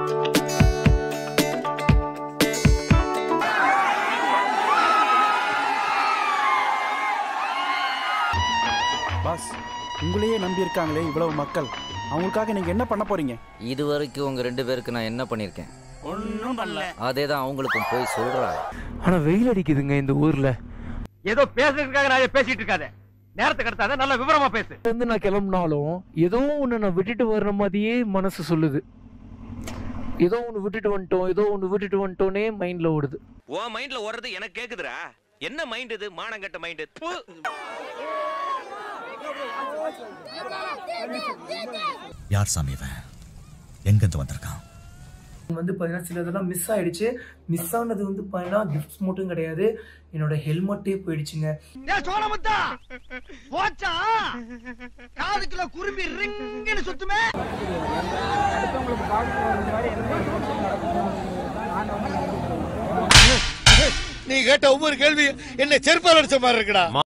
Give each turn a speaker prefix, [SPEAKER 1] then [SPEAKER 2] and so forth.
[SPEAKER 1] pass உங்களையே நம்பி இருக்காங்களே இவ்வளவு மக்கள் அவங்களுக்காக நீங்க என்ன பண்ண போறீங்க
[SPEAKER 2] இது வரைக்கும் உங்க ரெண்டு பேருக்கு நான் என்ன பண்ணியிருக்கேன்
[SPEAKER 1] ஒன்றும் பண்ணல
[SPEAKER 2] அதே தான் அவங்களுக்கும் போய் சொல்றா
[SPEAKER 3] ஆனா வெயில் அடிக்குதுங்க இந்த ஊர்ல
[SPEAKER 4] ஏதோ பேசுறதுக்காக நான் பேசிட்டு இருக்காத நேரத்தை கடத்தாத நல்ல விவரமா பேசு
[SPEAKER 3] வந்து நான் கிளம்புனாலும் ஏதோ ஒண்ணு நான் விட்டுட்டு வர்ற மாதிரியே மனசு சொல்லுது ஏதோ ஒண்ணு விட்டுட்டு வந்துட்டோம் ஏதோ ஒண்ணு விட்டுட்டு வந்துட்டோனே மைண்ட்ல ஓடுது
[SPEAKER 5] உன் மைண்ட்ல ஓடுறது எனக்கு கேக்குதுடா என்ன மைண்ட் இது மானங்கட்ட மைண்ட்
[SPEAKER 6] யார் சாமி இவன் எங்கிருந்து வந்திருக்கான்
[SPEAKER 3] வந்து பார்த்தீங்கன்னா சிலதெல்லாம் மிஸ் ஆயிடுச்சு மிஸ் ஆனது வந்து பார்த்தீங்கன்னா கிஃப்ட்ஸ் மட்டும் கிடையாது என்னோட ஹெல்மெட்டே போயிடுச்சுங்க
[SPEAKER 4] சோழமுத்தா போச்சா காதுக்குள்ள குரும்பி ரிங்குன்னு சுத்துமே
[SPEAKER 7] நீ கேட்ட ஒவ்வொரு கேள்வி என்ன செருப்பால் அடிச்ச மாதிரி இருக்குடா